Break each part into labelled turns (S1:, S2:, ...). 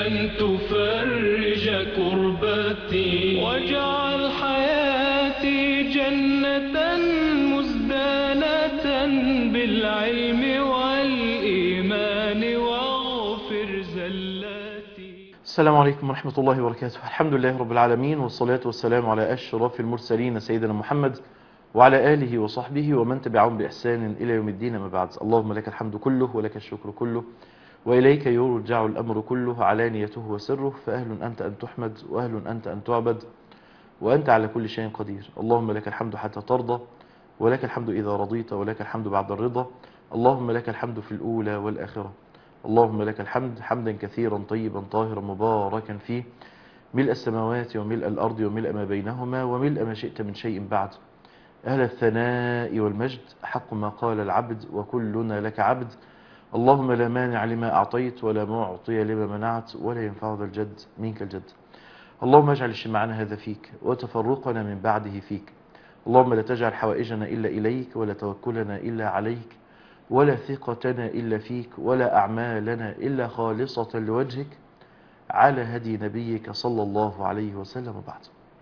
S1: أن تفرج كربتي واجعل حياتي جنة مزدانة بالعلم والإيمان واغفر زلاتي
S2: السلام عليكم ورحمة الله وبركاته الحمد لله رب العالمين والصلاة والسلام على أشرف المرسلين سيدنا محمد وعلى آله وصحبه ومن تبعهم بإحسان إلى يوم الدين ما بعد اللهم لك الحمد كله ولك الشكر كله وإليك يرجع الأمر كله علانيته وسره فأهل أنت أن تحمد وأهل أنت أن تعبد وأنت على كل شيء قدير اللهم لك الحمد حتى ترضى ولك الحمد إذا رضيت ولك الحمد بعد الرضا اللهم لك الحمد في الأولى والآخرة اللهم لك الحمد حمدا كثيرا طيبا طاهرا مباركا فيه ملء السماوات وملء الأرض وملء ما بينهما وملء ما شئت من شيء بعد أهل الثناء والمجد حق ما قال العبد وكلنا لك عبد اللهم لا مانع لما أعطيت ولا معطي لما منعت ولا ينفع ذا الجد منك الجد اللهم اجعل اجتماعنا هذا فيك وتفرقنا من بعده فيك اللهم لا تجعل حوائجنا إلا إليك ولا توكلنا إلا عليك ولا ثقتنا إلا فيك ولا أعمالنا إلا خالصة لوجهك على هدي نبيك صلى الله عليه وسلم وبعد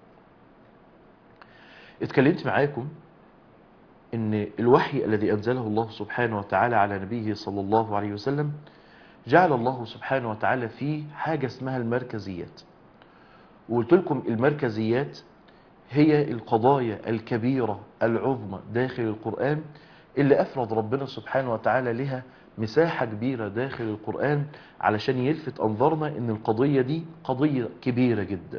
S2: اتكلمت معاكم ان الوحي الذي انزله الله سبحانه وتعالى على نبيه صلى الله عليه وسلم جعل الله سبحانه وتعالى فيه حاجة اسمها المركزيات وقلت لكم المركزيات هي القضايا الكبيرة العظمى داخل القرآن اللي أفرض ربنا سبحانه وتعالى لها مساحة كبيرة داخل القرآن علشان يلفت أنظارنا ان القضية دي قضية كبيرة جدا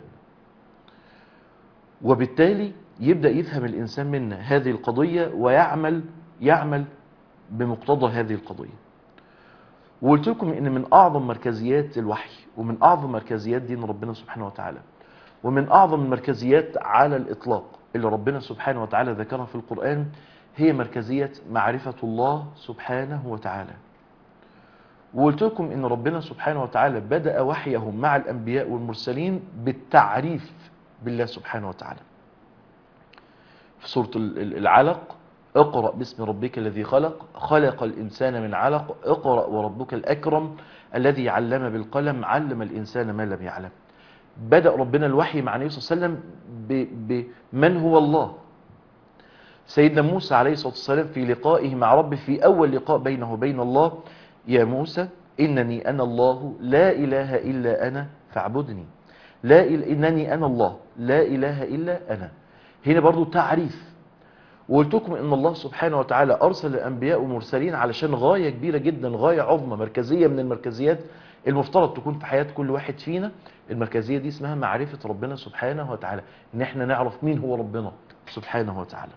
S2: وبالتالي يبدأ يفهم الإنسان منا هذه القضية ويعمل يعمل بمقتضى هذه القضية وقلت لكم ان من اعظم مركزيات الوحي ومن اعظم مركزيات دين ربنا سبحانه وتعالى ومن اعظم المركزيات على الاطلاق اللي ربنا سبحانه وتعالى ذكرها في القرآن هي مركزية معرفة الله سبحانه وتعالى وقلت لكم ان ربنا سبحانه وتعالى بدأ وحيه مع الانبياء والمرسلين بالتعريف بالله سبحانه وتعالى في سورة العلق اقرأ باسم ربك الذي خلق خلق الإنسان من علق اقرأ وربك الأكرم الذي علم بالقلم علم الإنسان ما لم يعلم بدأ ربنا الوحي مع النبي صلى الله عليه وسلم بمن هو الله سيدنا موسى عليه الصلاة والسلام في لقائه مع ربه في أول لقاء بينه وبين الله يا موسى إنني أنا الله لا إله إلا أنا فاعبدني لا إل... إنني أنا الله لا إله إلا أنا هنا برضو تعريف وقلت لكم ان الله سبحانه وتعالى ارسل الانبياء والمرسلين علشان غاية كبيرة جدا غاية عظمى مركزية من المركزيات المفترض تكون في حياة كل واحد فينا المركزية دي اسمها معرفة ربنا سبحانه وتعالى ان احنا نعرف مين هو ربنا سبحانه وتعالى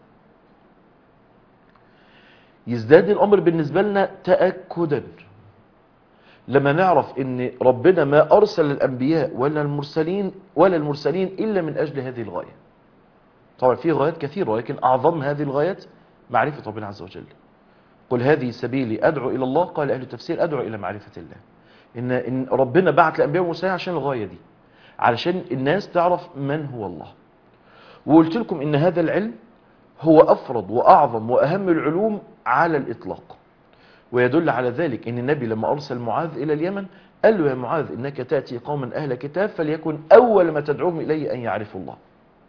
S2: يزداد الامر بالنسبة لنا تأكدا لما نعرف ان ربنا ما ارسل الانبياء ولا المرسلين ولا المرسلين الا من اجل هذه الغاية طبعا في غايات كثيرة ولكن أعظم هذه الغايات معرفة ربنا عز وجل قل هذه سبيلي أدعو إلى الله قال أهل التفسير أدعو إلى معرفة الله إن, إن ربنا بعت الأنبياء والمرسلين عشان الغاية دي علشان الناس تعرف من هو الله وقلت لكم إن هذا العلم هو أفرض وأعظم وأهم العلوم على الإطلاق ويدل على ذلك إن النبي لما أرسل معاذ إلى اليمن قال له يا معاذ إنك تأتي قوما أهل كتاب فليكن أول ما تدعوهم إليه أن يعرفوا الله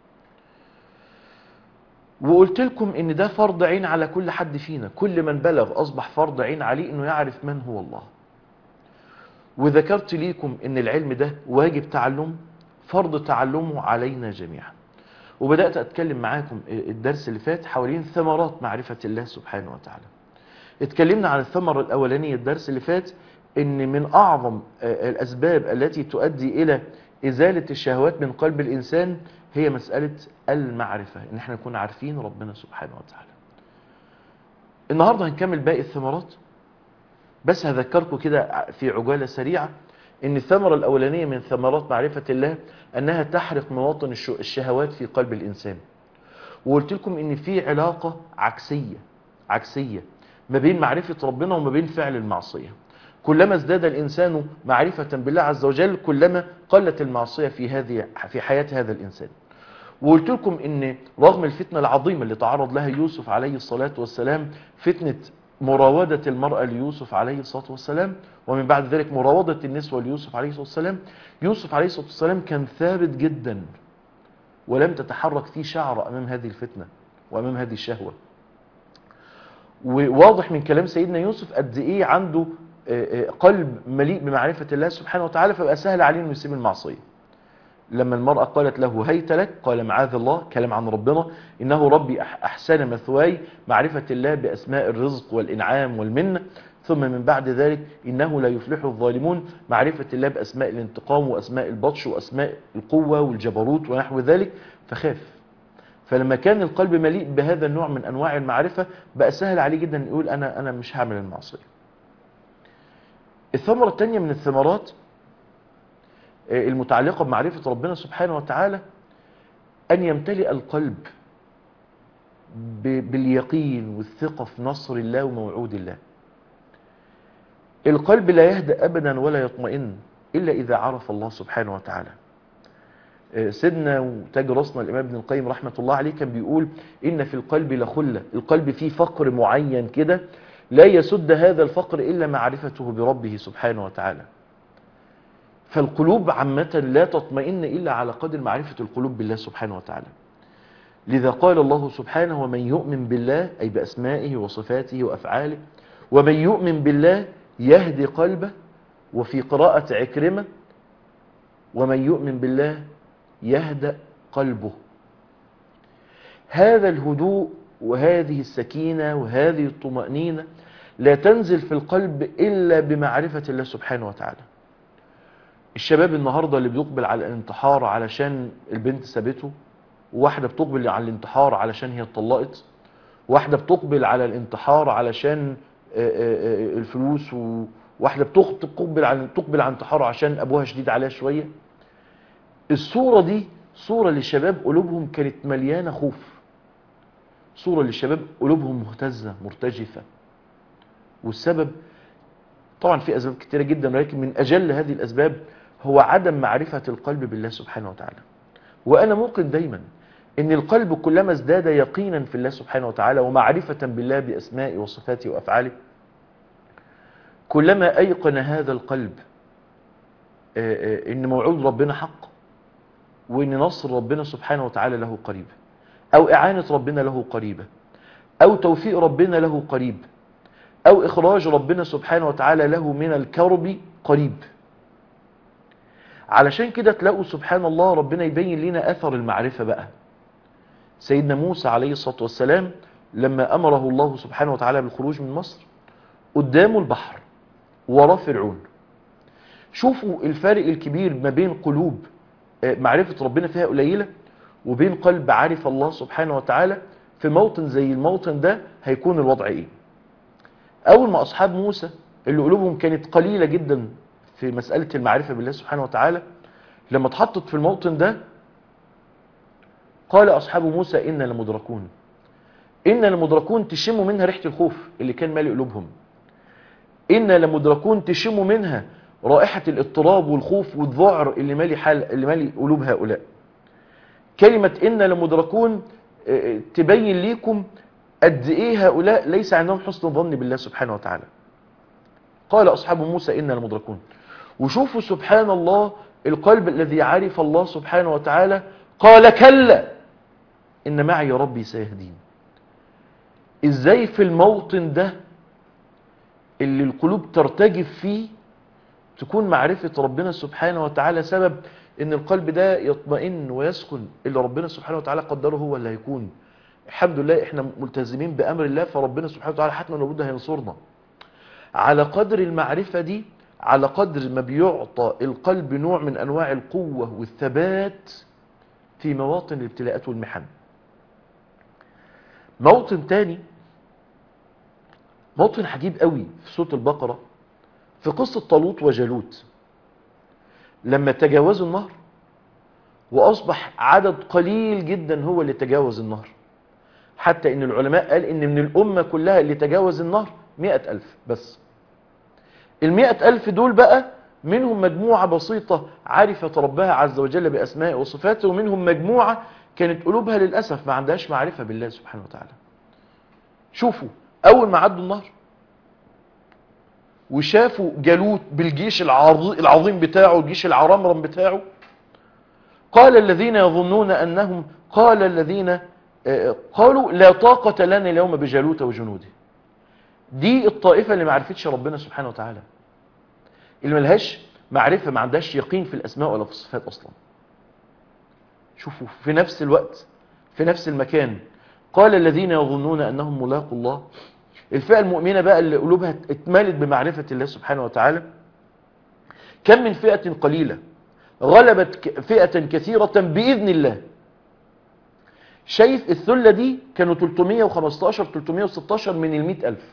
S2: وقلت لكم ان ده فرض عين على كل حد فينا كل من بلغ اصبح فرض عين عليه انه يعرف من هو الله وذكرت ليكم ان العلم ده واجب تعلم فرض تعلمه علينا جميعا وبدأت اتكلم معاكم الدرس اللي فات حوالين ثمرات معرفة الله سبحانه وتعالى اتكلمنا عن الثمرة الاولانية الدرس اللي فات ان من اعظم الاسباب التي تؤدي الى ازالة الشهوات من قلب الانسان هي مسألة المعرفة ان احنا نكون عارفين ربنا سبحانه وتعالى النهاردة هنكمل باقي الثمرات بس هذكركم كده في عجالة سريعة ان الثمرة الاولانية من ثمرات معرفة الله انها تحرق مواطن الشهوات في قلب الانسان وقلت لكم ان في علاقة عكسية عكسية ما بين معرفة ربنا وما بين فعل المعصية كلما ازداد الإنسان معرفة بالله عز وجل كلما قلت المعصية في هذه في حياة هذا الإنسان وقلت لكم ان رغم الفتنة العظيمة اللي تعرض لها يوسف عليه الصلاة والسلام فتنة مراودة المرأة ليوسف عليه الصلاة والسلام ومن بعد ذلك مراودة النسوة ليوسف عليه الصلاة والسلام يوسف عليه الصلاة والسلام كان ثابت جدا ولم تتحرك فيه شعر أمام هذه الفتنة وأمام هذه الشهوة وواضح من كلام سيدنا يوسف قد إيه عنده آه، آه، قلب مليء بمعرفة الله سبحانه وتعالى فبقى سهل عليه أنه يسيب المعصية لما المرأة قالت له هيت لك قال معاذ الله كلام عن ربنا إنه ربي أح- أحسن مثواي معرفة الله بأسماء الرزق والإنعام والمنة ثم من بعد ذلك إنه لا يفلح الظالمون معرفة الله بأسماء الانتقام وأسماء البطش وأسماء القوة والجبروت ونحو ذلك فخاف فلما كان القلب مليء بهذا النوع من أنواع المعرفة بقى سهل عليه جدا يقول أنا, أنا مش هعمل المعصية الثمرة الثانية من الثمرات آه، المتعلقة بمعرفة ربنا سبحانه وتعالى أن يمتلئ القلب ب- باليقين والثقة في نصر الله وموعود الله القلب لا يهدأ أبدا ولا يطمئن إلا إذا عرف الله سبحانه وتعالى آه، سيدنا وتاج راسنا الإمام ابن القيم رحمة الله عليه كان بيقول إن في القلب لخلة القلب فيه فقر معين كده لا يسد هذا الفقر إلا معرفته بربه سبحانه وتعالى فالقلوب عامة لا تطمئن إلا على قدر معرفة القلوب بالله سبحانه وتعالى لذا قال الله سبحانه ومن يؤمن بالله أي بأسمائه وصفاته وأفعاله ومن يؤمن بالله يهدي قلبه وفي قراءة عكرمة ومن يؤمن بالله يهدأ قلبه هذا الهدوء وهذه السكينة وهذه الطمأنينة لا تنزل في القلب إلا بمعرفة الله سبحانه وتعالى الشباب النهاردة اللي بيقبل على الانتحار علشان البنت سابته وواحدة بتقبل على الانتحار علشان هي اتطلقت واحدة بتقبل على الانتحار علشان آه، آه، آه، الفلوس وواحدة بتق- بتقبل على تقبل على الانتحار عشان أبوها شديد عليها شوية الصورة دي صورة للشباب قلوبهم كانت مليانة خوف صورة للشباب قلوبهم مهتزة مرتجفة والسبب طبعا في أسباب كتيرة جدا ولكن من أجل هذه الأسباب هو عدم معرفة القلب بالله سبحانه وتعالى وأنا موقن دايما أن القلب كلما ازداد يقينا في الله سبحانه وتعالى ومعرفة بالله بأسمائه وصفاته وأفعاله كلما أيقن هذا القلب آه، آه، أن موعود ربنا حق وأن نصر ربنا سبحانه وتعالى له قريب أو إعانة ربنا له قريبة أو توفيق ربنا له قريب أو إخراج ربنا سبحانه وتعالى له من الكرب قريب علشان كده تلاقوا سبحان الله ربنا يبين لنا أثر المعرفة بقى سيدنا موسى عليه الصلاة والسلام لما أمره الله سبحانه وتعالى بالخروج من مصر قدامه البحر وراه فرعون شوفوا الفارق الكبير ما بين قلوب آه، معرفة ربنا فيها قليلة وبين قلب عارف الله سبحانه وتعالى في موطن زي الموطن ده هيكون الوضع ايه اول ما اصحاب موسى اللي قلوبهم كانت قليلة جدا في مسألة المعرفة بالله سبحانه وتعالى لما اتحطت في الموطن ده قال اصحاب موسى انا لمدركون انا لمدركون تشموا منها ريحة الخوف اللي كان مالي قلوبهم انا لمدركون تشموا منها رائحة الاضطراب والخوف والذعر اللي مالي حال اللي مالي قلوب هؤلاء كلمة إن لمدركون آه، تبين ليكم قد إيه هؤلاء ليس عندهم حسن ظن بالله سبحانه وتعالى قال أصحاب موسى إن لمدركون وشوفوا سبحان الله القلب الذي عرف الله سبحانه وتعالى قال كلا إن معي ربي سيهدين إزاي في الموطن ده اللي القلوب ترتجف فيه تكون معرفة ربنا سبحانه وتعالى سبب ان القلب ده يطمئن ويسكن اللي ربنا سبحانه وتعالى قدره هو اللي هيكون الحمد لله احنا ملتزمين بامر الله فربنا سبحانه وتعالى حتما لابد هينصرنا على قدر المعرفة دي على قدر ما بيعطى القلب نوع من انواع القوة والثبات في مواطن الابتلاءات والمحن موطن تاني موطن عجيب قوي في سورة البقرة في قصة طالوت وجالوت لما تجاوزوا النهر وأصبح عدد قليل جدا هو اللي تجاوز النهر حتى إن العلماء قال إن من الأمة كلها اللي تجاوز النهر مئة ألف بس المئة ألف دول بقى منهم مجموعة بسيطة عرفت ربها عز وجل بأسمائه وصفاته ومنهم مجموعة كانت قلوبها للأسف ما عندهاش معرفة بالله سبحانه وتعالى شوفوا أول ما عدوا النهر وشافوا جالوت بالجيش العظ- العظيم بتاعه الجيش العرمرم بتاعه قال الذين يظنون أنهم قال الذين آه، قالوا لا طاقة لنا اليوم بجالوت وجنوده دي الطائفة اللي ما عرفتش ربنا سبحانه وتعالى اللي ملهاش معرفة ما عندهاش يقين في الأسماء ولا في الصفات أصلا شوفوا في نفس الوقت في نفس المكان قال الذين يظنون أنهم ملاقوا الله الفئة المؤمنة بقى اللي قلوبها اتملت بمعرفة الله سبحانه وتعالى كم من فئة قليلة غلبت ك- فئة كثيرة بإذن الله شايف الثلة دي كانوا 315 316 من المئة ألف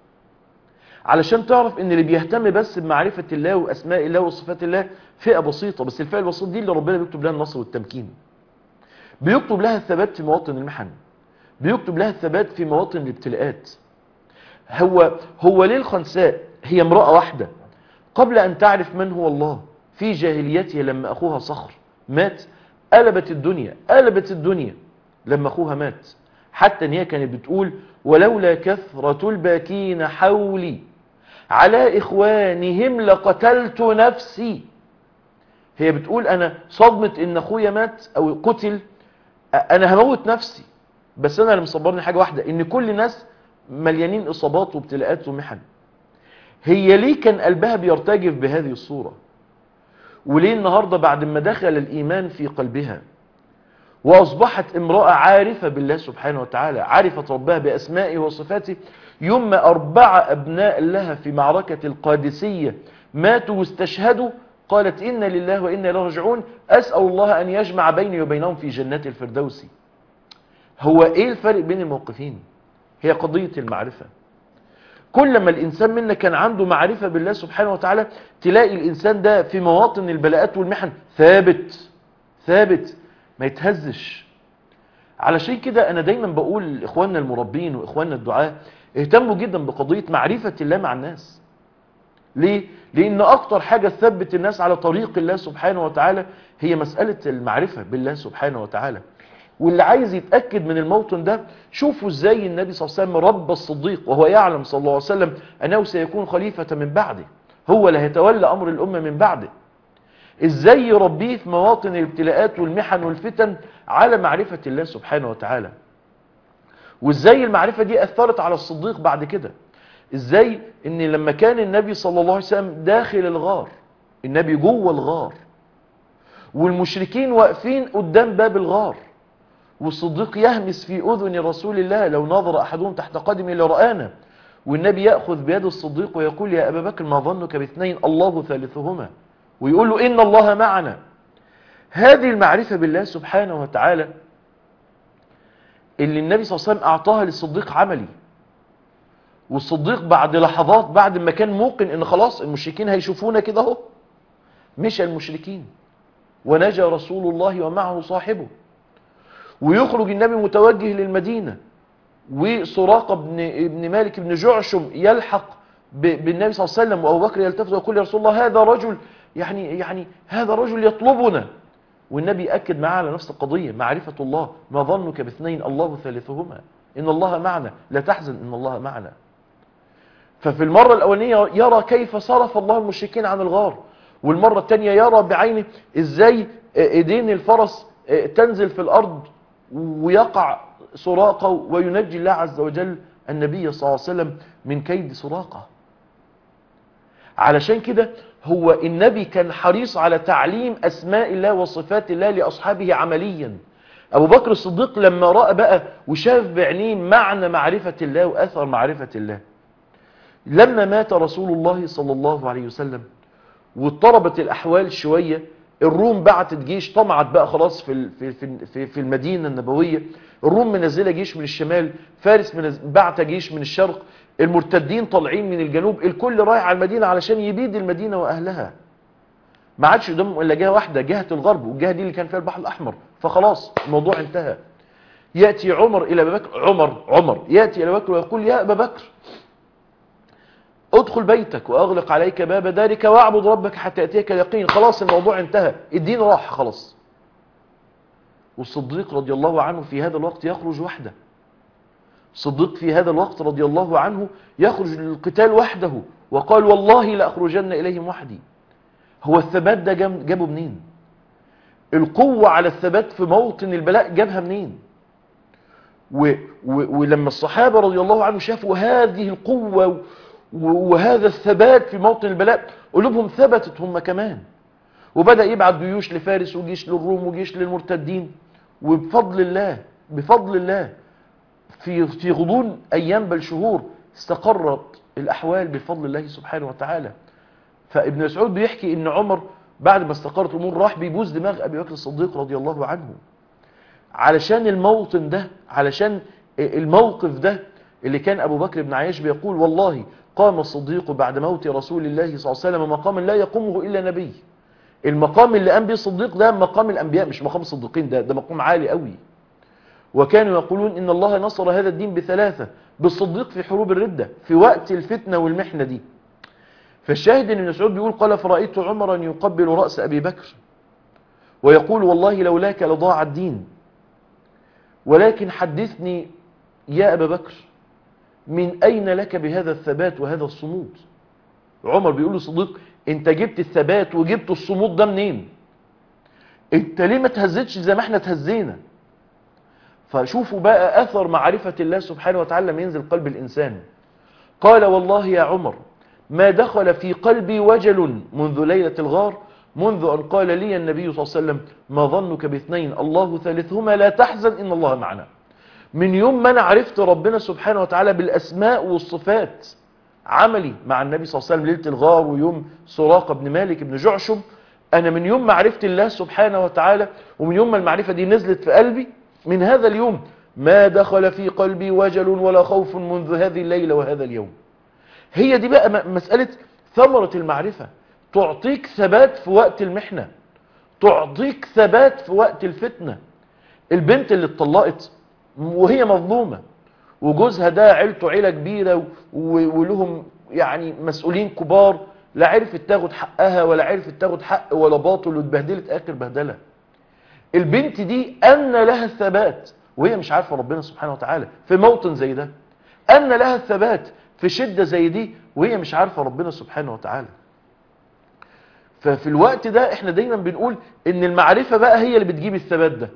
S2: علشان تعرف ان اللي بيهتم بس بمعرفة الله واسماء الله وصفات الله فئة بسيطة بس الفئة البسيطة دي اللي ربنا بيكتب لها النصر والتمكين بيكتب لها الثبات في مواطن المحن بيكتب لها الثبات في مواطن الابتلاءات هو هو ليه الخنساء هي امرأة واحدة قبل أن تعرف من هو الله في جاهليتها لما أخوها صخر مات قلبت الدنيا قلبت الدنيا لما أخوها مات حتى ان هي كانت بتقول ولولا كثرة الباكين حولي على إخوانهم لقتلت نفسي هي بتقول أنا صدمة إن أخويا مات أو قتل أنا هموت نفسي بس أنا اللي مصبرني حاجة واحدة إن كل الناس مليانين إصابات وابتلاءات ومحن هي ليه كان قلبها بيرتجف بهذه الصورة وليه النهاردة بعد ما دخل الإيمان في قلبها وأصبحت امرأة عارفة بالله سبحانه وتعالى عرفت ربها بأسمائه وصفاته يوم ما أربعة أبناء لها في معركة القادسية ماتوا واستشهدوا قالت إن لله وإنا إليه راجعون أسأل الله أن يجمع بيني وبينهم في جنات الفردوس هو إيه الفرق بين الموقفين هي قضية المعرفة كل ما الإنسان منا كان عنده معرفة بالله سبحانه وتعالى تلاقي الإنسان ده في مواطن البلاءات والمحن ثابت ثابت ما يتهزش علشان كده أنا دايما بقول لإخواننا المربين وإخواننا الدعاة اهتموا جدا بقضية معرفة الله مع الناس ليه؟ لأن أكتر حاجة تثبت الناس على طريق الله سبحانه وتعالى هي مسألة المعرفة بالله سبحانه وتعالى واللي عايز يتأكد من الموطن ده شوفوا ازاي النبي صلى الله عليه وسلم رب الصديق وهو يعلم صلى الله عليه وسلم أنه سيكون خليفة من بعده هو اللي هيتولى أمر الأمة من بعده ازاي يربيه في مواطن الابتلاءات والمحن والفتن على معرفة الله سبحانه وتعالى وازاي المعرفة دي أثرت على الصديق بعد كده ازاي ان لما كان النبي صلى الله عليه وسلم داخل الغار النبي جوه الغار والمشركين واقفين قدام باب الغار والصديق يهمس في أذن رسول الله لو نظر أحدهم تحت قدمه لرآنا والنبي يأخذ بيد الصديق ويقول يا أبا بكر ما ظنك باثنين الله ثالثهما ويقول له إن الله معنا هذه المعرفة بالله سبحانه وتعالى اللي النبي صلى الله عليه وسلم أعطاها للصديق عملي والصديق بعد لحظات بعد ما كان موقن ان خلاص المشركين هيشوفونا كده اهو مشى المشركين ونجا رسول الله ومعه صاحبه ويخرج النبي متوجه للمدينة وسراقة بن, ابن مالك بن جعشم يلحق بالنبي صلى الله عليه وسلم وابو بكر يلتفت ويقول يا رسول الله هذا رجل يعني يعني هذا رجل يطلبنا والنبي أكد معاه على نفس القضية معرفة الله ما ظنك باثنين الله ثالثهما إن الله معنا لا تحزن إن الله معنا ففي المرة الأولانية يرى كيف صرف الله المشركين عن الغار والمرة الثانية يرى بعينه إزاي إيدين الفرس تنزل في الأرض ويقع سراقة وينجي الله عز وجل النبي صلى الله عليه وسلم من كيد سراقة علشان كده هو النبي كان حريص على تعليم أسماء الله وصفات الله لأصحابه عمليا أبو بكر الصديق لما رأى بقى وشاف بعينيه معنى معرفة الله وأثر معرفة الله لما مات رسول الله صلى الله عليه وسلم واضطربت الأحوال شوية الروم بعتت جيش طمعت بقى خلاص في في في في المدينة النبوية الروم منزلة جيش من الشمال فارس بعت جيش من الشرق المرتدين طالعين من الجنوب الكل رايح على المدينة علشان يبيد المدينة وأهلها ما عادش قدامهم إلا جهة واحدة جهة الغرب والجهة دي اللي كان فيها البحر الأحمر فخلاص الموضوع انتهى يأتي عمر إلى أبي بكر عمر عمر يأتي إلى بكر ويقول يا أبا بكر ادخل بيتك وأغلق عليك باب دارك واعبد ربك حتى يأتيك اليقين خلاص الموضوع انتهى الدين راح خلاص والصديق رضي الله عنه في هذا الوقت يخرج وحده صديق في هذا الوقت رضي الله عنه يخرج للقتال وحده وقال والله لأخرجن إليهم وحدي هو الثبات ده جاب- جابه منين القوة على الثبات في موطن البلاء جابها منين و و ولما الصحابة رضي الله عنهم شافوا هذه القوة و وهذا الثبات في موطن البلاء قلوبهم ثبتت هم كمان وبدأ يبعت جيوش لفارس وجيش للروم وجيش للمرتدين وبفضل الله بفضل الله في في غضون ايام بل شهور استقرت الاحوال بفضل الله سبحانه وتعالى فابن مسعود بيحكي ان عمر بعد ما استقرت الامور راح بيبوس دماغ ابي بكر الصديق رضي الله عنه علشان الموطن ده علشان الموقف ده اللي كان ابو بكر بن عياش بيقول والله قام الصديق بعد موت رسول الله صلى الله عليه وسلم مقاما لا يقومه الا نبي المقام اللي قام به الصديق ده مقام الانبياء مش مقام الصديقين ده ده مقام عالي قوي وكانوا يقولون ان الله نصر هذا الدين بثلاثة بالصديق في حروب الردة في وقت الفتنة والمحنة دي فالشاهد ان ابن مسعود بيقول قال فرأيت عمرا يقبل رأس ابي بكر ويقول والله لولاك لضاع الدين ولكن حدثني يا ابا بكر من اين لك بهذا الثبات وهذا الصمود عمر بيقول لصديق انت جبت الثبات وجبت الصمود ده منين انت ليه ما تهزتش زي ما احنا تهزينا فشوفوا بقى اثر معرفة الله سبحانه وتعالى لما ينزل قلب الانسان قال والله يا عمر ما دخل في قلبي وجل منذ ليلة الغار منذ أن قال لي النبي صلى الله عليه وسلم ما ظنك باثنين الله ثالثهما لا تحزن إن الله معنا من يوم ما أنا عرفت ربنا سبحانه وتعالى بالأسماء والصفات عملي مع النبي صلى الله عليه وسلم ليلة الغار ويوم سراقة بن مالك بن جعشم أنا من يوم ما عرفت الله سبحانه وتعالى ومن يوم ما المعرفة دي نزلت في قلبي من هذا اليوم ما دخل في قلبي وجل ولا خوف منذ هذه الليلة وهذا اليوم هي دي بقى م- مسألة ثمرة المعرفة تعطيك ثبات في وقت المحنة تعطيك ثبات في وقت الفتنة البنت اللي اتطلقت وهي مظلومة وجوزها ده عيلته عيلة كبيرة و- و- ولهم يعني مسؤولين كبار لا عرفت تاخد حقها ولا عرفت تاخد حق ولا باطل واتبهدلت اخر بهدله البنت دي أن لها الثبات وهي مش عارفة ربنا سبحانه وتعالى في موطن زي ده أن لها الثبات في شدة زي دي وهي مش عارفة ربنا سبحانه وتعالى ففي الوقت ده احنا دايما بنقول ان المعرفة بقى هي اللي بتجيب الثبات ده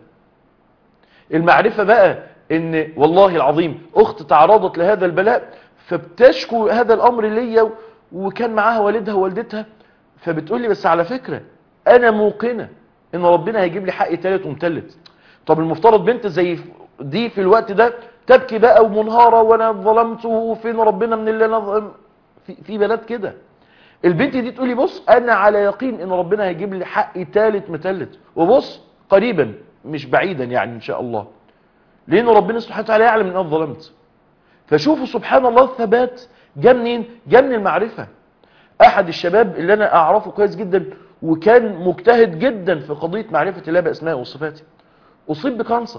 S2: المعرفة بقى ان والله العظيم اخت تعرضت لهذا البلاء فبتشكو هذا الامر ليا وكان معاها والدها ووالدتها فبتقول لي بس على فكرة انا موقنة ان ربنا هيجيب لي حقي تالت ومتلت طب المفترض بنت زي دي في الوقت ده تبكي بقى ومنهارة وانا ظلمت وفين ربنا من اللي انا ظلم في, في بنات كده البنت دي تقول لي بص انا على يقين ان ربنا هيجيب لي حقي تالت متلت وبص قريبا مش بعيدا يعني ان شاء الله لان ربنا سبحانه وتعالى يعلم ان انا ظلمت فشوفوا سبحان الله الثبات جاء منين جاء من المعرفة احد الشباب اللي انا اعرفه كويس جدا وكان مجتهد جدا في قضية معرفة الله باسمائه وصفاته اصيب بكانسر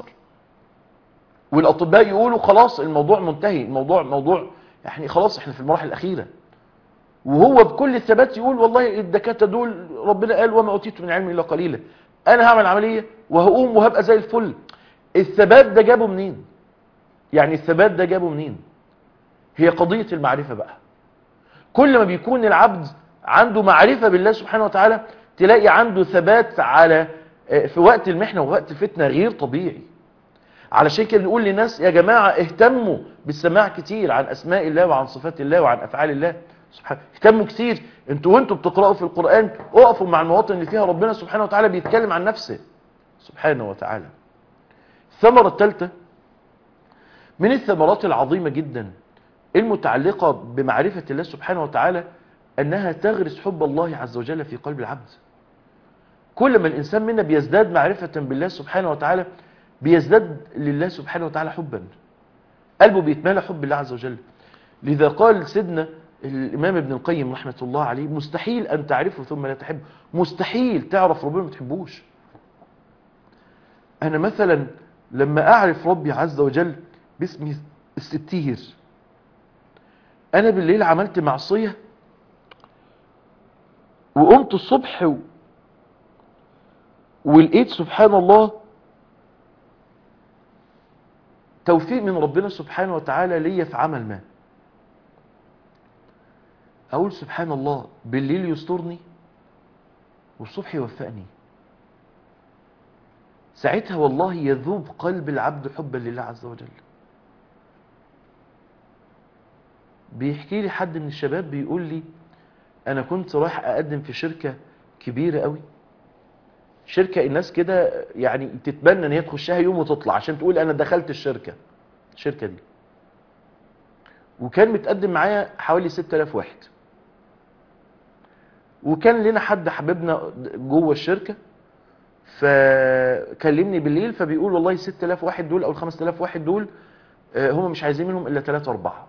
S2: والاطباء يقولوا خلاص الموضوع منتهي الموضوع موضوع يعني خلاص احنا في المراحل الاخيره وهو بكل الثبات يقول والله الدكاتره دول ربنا قال وما اوتيت من علم الا قليلا انا هعمل عمليه وهقوم وهبقى زي الفل الثبات ده جابه منين يعني الثبات ده جابه منين هي قضيه المعرفه بقى كل ما بيكون العبد عنده معرفه بالله سبحانه وتعالى تلاقي عنده ثبات على في وقت المحنه ووقت الفتنه غير طبيعي علشان كده بنقول للناس يا جماعة اهتموا بالسماع كتير عن اسماء الله وعن صفات الله وعن افعال الله سبحانه اهتموا كتير انتوا وانتوا بتقرأوا في القرآن اقفوا مع المواطن اللي فيها ربنا سبحانه وتعالى بيتكلم عن نفسه سبحانه وتعالى الثمرة الثالثة من الثمرات العظيمة جدا المتعلقة بمعرفة الله سبحانه وتعالى انها تغرس حب الله عز وجل في قلب العبد كل ما الانسان منا بيزداد معرفة بالله سبحانه وتعالى بيزداد لله سبحانه وتعالى حبا قلبه بيتمالى حب الله عز وجل لذا قال سيدنا الإمام ابن القيم رحمة الله عليه مستحيل أن تعرفه ثم لا تحبه مستحيل تعرف ربنا ما تحبوش أنا مثلا لما أعرف ربي عز وجل باسمي الستير أنا بالليل عملت معصية وقمت الصبح و... ولقيت سبحان الله توفيق من ربنا سبحانه وتعالى ليا في عمل ما اقول سبحان الله بالليل يسترني والصبح يوفقني ساعتها والله يذوب قلب العبد حبا لله عز وجل بيحكي لي حد من الشباب بيقول لي انا كنت رايح اقدم في شركة كبيرة قوي شركة الناس كده يعني تتبنى ان هي تخشها يوم وتطلع عشان تقول انا دخلت الشركة الشركة دي وكان متقدم معايا حوالي 6000 واحد وكان لنا حد حبيبنا جوه الشركة فكلمني بالليل فبيقول والله 6000 واحد دول او ال 5000 واحد دول آه، هم مش عايزين منهم الا 3 4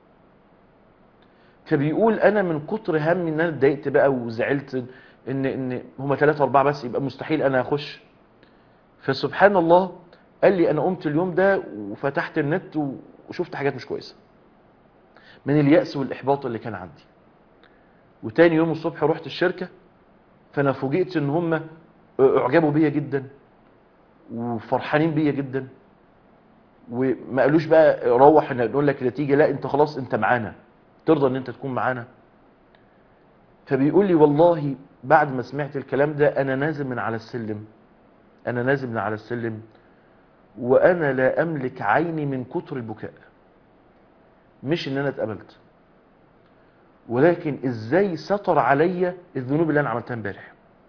S2: فبيقول انا من كتر همي ان انا اتضايقت بقى وزعلت ان ان هم 3 4 بس يبقى مستحيل انا اخش فسبحان الله قال لي انا قمت اليوم ده وفتحت النت وشفت حاجات مش كويسه من اليأس والإحباط اللي كان عندي وتاني يوم الصبح رحت الشركة فأنا فوجئت إن هم أعجبوا بيا جدا وفرحانين بيا جدا وما قالوش بقى روح ان نقول لك نتيجة لا انت خلاص انت معانا ترضى ان انت تكون معانا فبيقول لي والله بعد ما سمعت الكلام ده انا نازل من على السلم انا نازل من على السلم وانا لا املك عيني من كتر البكاء مش ان انا اتقبلت ولكن ازاي ستر عليا الذنوب اللي انا عملتها امبارح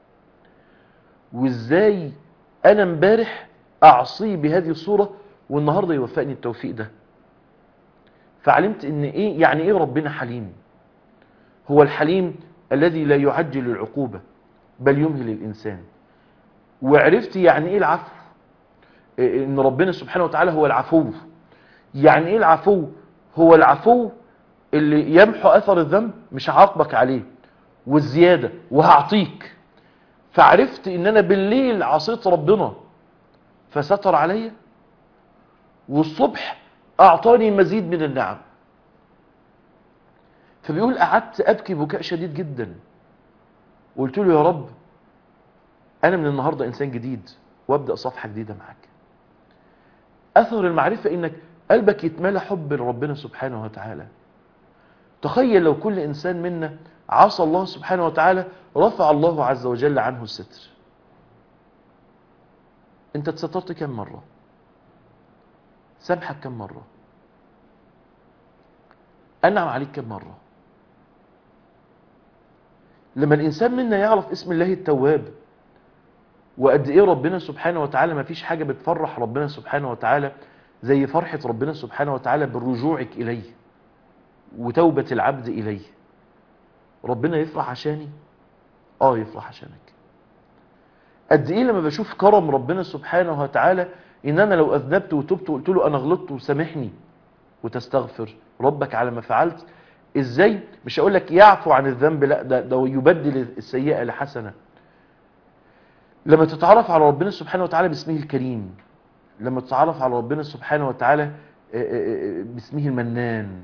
S2: وازاي انا امبارح اعصيه بهذه الصورة والنهاردة يوفقني التوفيق ده فعلمت ان ايه يعني ايه ربنا حليم هو الحليم الذي لا يعجل العقوبة بل يمهل الانسان وعرفت يعني ايه العفو ان ربنا سبحانه وتعالى هو العفو يعني ايه العفو هو العفو اللي يمحو اثر الذنب مش هعاقبك عليه والزيادة وهعطيك فعرفت ان انا بالليل عصيت ربنا فستر عليا والصبح اعطاني مزيد من النعم فبيقول قعدت ابكي بكاء شديد جدا وقلت له يا رب انا من النهاردة انسان جديد وابدأ صفحة جديدة معاك اثر المعرفة انك قلبك يتملى حب لربنا سبحانه وتعالى تخيل لو كل انسان منا عصى الله سبحانه وتعالى رفع الله عز وجل عنه الستر انت اتسترت كم مرة سامحك كم مرة انعم عليك كم مرة لما الانسان منا يعرف اسم الله التواب وقد ايه ربنا سبحانه وتعالى ما فيش حاجة بتفرح ربنا سبحانه وتعالى زي فرحة ربنا سبحانه وتعالى برجوعك إليه وتوبة العبد إليه ربنا يفرح عشاني آه يفرح عشانك قد إيه لما بشوف كرم ربنا سبحانه وتعالى إن أنا لو أذنبت وتبت وقلت له أنا غلطت وسامحني وتستغفر ربك على ما فعلت إزاي مش هقول لك يعفو عن الذنب لا ده, ده يبدل السيئة لحسنة لما تتعرف على ربنا سبحانه وتعالى باسمه الكريم لما تتعرف على ربنا سبحانه وتعالى باسمه المنان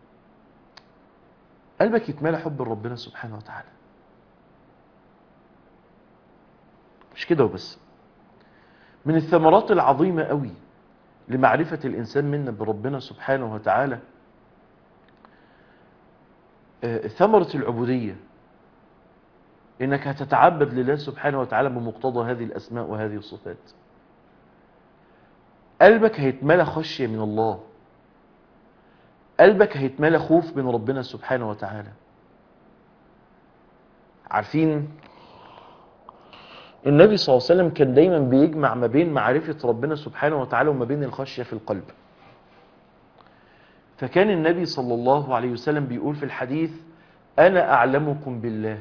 S2: قلبك يتملى حب ربنا سبحانه وتعالى مش كده وبس من الثمرات العظيمة قوي لمعرفة الإنسان منا بربنا سبحانه وتعالى ثمرة العبودية إنك هتتعبد لله سبحانه وتعالى بمقتضى هذه الأسماء وهذه الصفات قلبك هيتملى خشية من الله قلبك هيتملى خوف من ربنا سبحانه وتعالى عارفين النبي صلى الله عليه وسلم كان دايما بيجمع ما بين معرفة ربنا سبحانه وتعالى وما بين الخشية في القلب فكان النبي صلى الله عليه وسلم بيقول في الحديث أنا أعلمكم بالله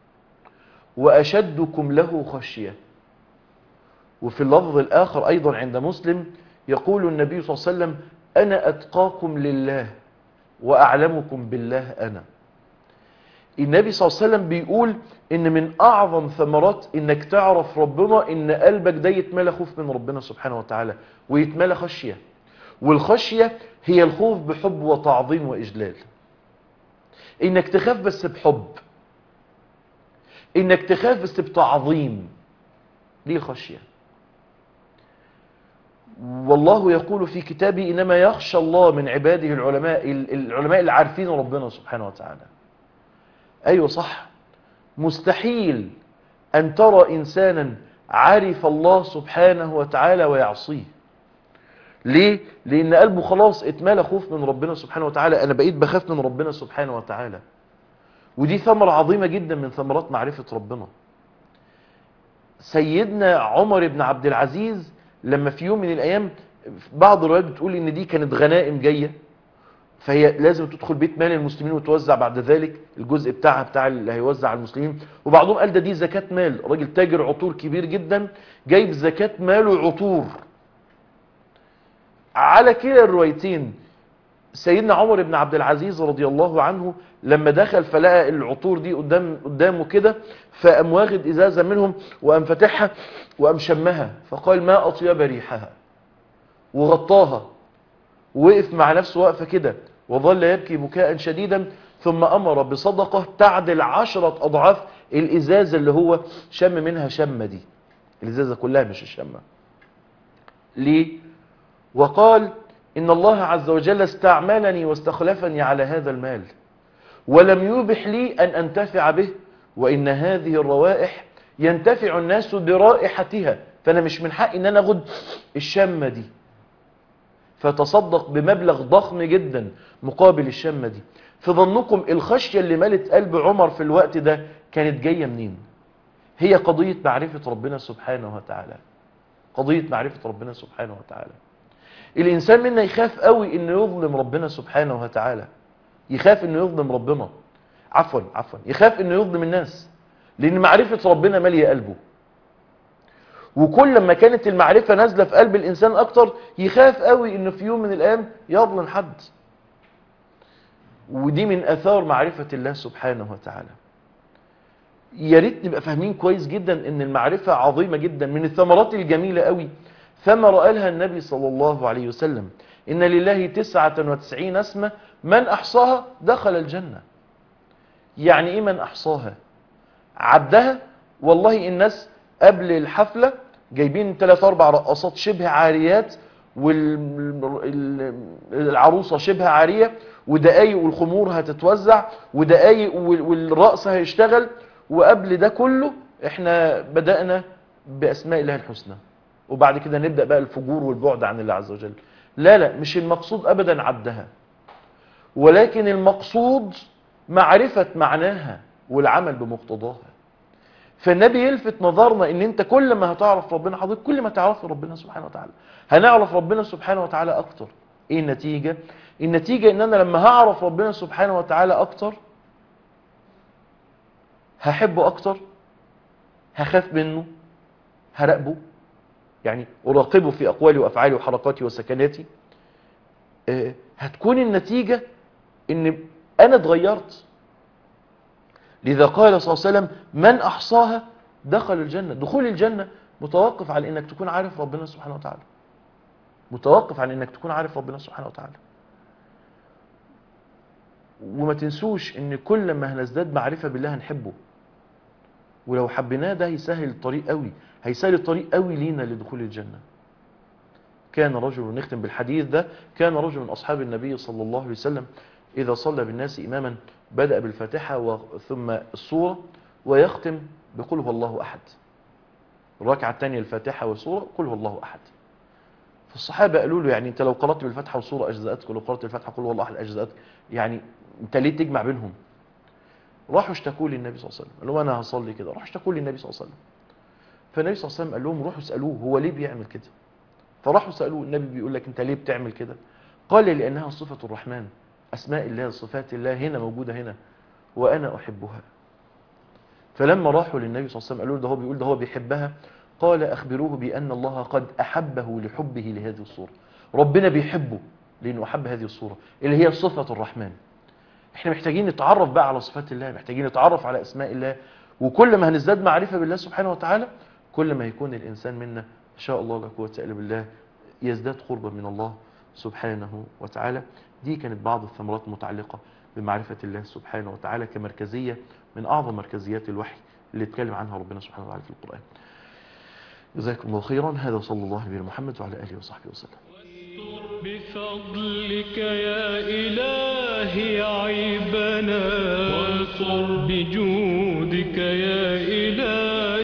S2: وأشدكم له خشية وفي اللفظ الآخر أيضا عند مسلم يقول النبي صلى الله عليه وسلم أنا أتقاكم لله وأعلمكم بالله أنا النبي صلى الله عليه وسلم بيقول إن من أعظم ثمرات إنك تعرف ربنا إن قلبك ده يتملى خوف من ربنا سبحانه وتعالى ويتملى خشية والخشية هي الخوف بحب وتعظيم وإجلال إنك تخاف بس بحب إنك تخاف بس بتعظيم دي الخشية والله يقول في كتابه إنما يخشى الله من عباده العلماء العلماء اللي عارفين ربنا سبحانه وتعالى أيوة صح مستحيل أن ترى إنسانا عرف الله سبحانه وتعالى ويعصيه ليه؟ لأن قلبه خلاص اتملى خوف من ربنا سبحانه وتعالى أنا بقيت بخاف من ربنا سبحانه وتعالى ودي ثمرة عظيمة جدا من ثمرات معرفة ربنا سيدنا عمر بن عبد العزيز لما في يوم من الأيام بعض الروايات بتقول إن دي كانت غنائم جاية فهي لازم تدخل بيت مال المسلمين وتوزع بعد ذلك الجزء بتاعها بتاع اللي هيوزع على المسلمين وبعضهم قال ده دي زكاة مال راجل تاجر عطور كبير جدا جايب زكاة ماله عطور على كلا الروايتين سيدنا عمر بن عبد العزيز رضي الله عنه لما دخل فلقى العطور دي قدام قدامه كده فقام واخد ازازه منهم وقام فاتحها وقام شمها فقال ما اطيب ريحها وغطاها ووقف مع نفسه وقفه كده وظل يبكي بكاء شديدا ثم امر بصدقه تعدل عشرة اضعاف الازازه اللي هو شم منها شمه دي الازازه كلها مش الشمه ليه وقال إن الله عز وجل استعملني واستخلفني على هذا المال ولم يبح لي أن أنتفع به وإن هذه الروائح ينتفع الناس برائحتها فأنا مش من حقي أن أنا أخد الشمة دي فتصدق بمبلغ ضخم جدا مقابل الشمة دي في ظنكم الخشية اللي ملت قلب عمر في الوقت ده كانت جاية منين هي قضية معرفة ربنا سبحانه وتعالى قضية معرفة ربنا سبحانه وتعالى الإنسان منا يخاف قوي إنه يظلم ربنا سبحانه وتعالى يخاف إنه يظلم ربنا عفوا عفوا يخاف إنه يظلم الناس لأن معرفة ربنا مالية قلبه وكل ما كانت المعرفة نازلة في قلب الإنسان أكتر يخاف قوي إنه في يوم من الأيام يظلم حد ودي من أثار معرفة الله سبحانه وتعالى يا ريت نبقى فاهمين كويس جدا ان المعرفة عظيمة جدا من الثمرات الجميلة قوي ثمرة قالها النبي صلى الله عليه وسلم إن لله تسعة وتسعين اسمة من أحصاها دخل الجنة يعني إيه من أحصاها عدها والله الناس قبل الحفلة جايبين ثلاث أربع رقصات شبه عاريات والعروسة شبه عارية ودقايق والخمور هتتوزع ودقايق والرقص هيشتغل وقبل ده كله احنا بدأنا بأسماء الله الحسنى وبعد كده نبدأ بقى الفجور والبعد عن الله عز وجل لا لا مش المقصود أبدا عدها ولكن المقصود معرفة معناها والعمل بمقتضاها فالنبي يلفت نظرنا ان انت كل ما هتعرف ربنا حضرتك كل ما تعرف ربنا سبحانه وتعالى هنعرف ربنا سبحانه وتعالى اكتر ايه النتيجة النتيجة ان انا لما هعرف ربنا سبحانه وتعالى اكتر هحبه اكتر هخاف منه هراقبه يعني أراقبه في أقوالي وأفعالي وحركاتي وسكناتي أه هتكون النتيجة ان أنا اتغيرت لذا قال صلى الله عليه وسلم من أحصاها دخل الجنة دخول الجنة متوقف على أنك تكون عارف ربنا سبحانه وتعالى متوقف على أنك تكون عارف ربنا سبحانه وتعالى وما تنسوش ان كل ما هنزداد معرفة بالله هنحبه ولو حبيناه ده هيسهل الطريق قوي هيسهل الطريق قوي لينا لدخول الجنة كان رجل نختم بالحديث ده كان رجل من أصحاب النبي صلى الله عليه وسلم إذا صلى بالناس إماما بدأ بالفاتحة ثم الصورة ويختم بقل هو الله أحد الركعة الثانية الفاتحة والصورة قل هو الله أحد فالصحابة قالوا له يعني انت لو قرأت بالفاتحة والصورة أجزأتك ولو قرأت الفاتحة قل هو الله أحد أجزأتك يعني انت ليه تجمع بينهم راحوا اشتكوا للنبي صلى الله عليه وسلم قالوا انا هصلي كده راحوا اشتكوا للنبي صلى الله عليه وسلم فالنبي صلى الله عليه وسلم قال لهم روحوا اسالوه هو ليه بيعمل كده فراحوا سالوه النبي بيقول لك انت ليه بتعمل كده قال لانها صفه الرحمن اسماء الله صفات الله هنا موجوده هنا وانا احبها فلما راحوا للنبي صلى الله عليه وسلم قالوا له ده هو بيقول ده هو بيحبها قال اخبروه بان الله قد احبه لحبه لهذه الصوره ربنا بيحبه لانه احب هذه الصوره اللي هي صفه الرحمن احنا محتاجين نتعرف بقى على صفات الله محتاجين نتعرف على اسماء الله وكل ما هنزداد معرفة بالله سبحانه وتعالى كل ما يكون الإنسان منا إن شاء الله لا قوة إلا بالله يزداد قربا من الله سبحانه وتعالى دي كانت بعض الثمرات المتعلقة بمعرفة الله سبحانه وتعالى كمركزية من أعظم مركزيات الوحي اللي اتكلم عنها ربنا سبحانه وتعالى في القرآن جزاكم الله خيرا هذا صلى الله عليه محمد وعلى آله وصحبه وسلم
S1: بفضلك يا إلهي عيبنا وانصر بجودك يا إلهي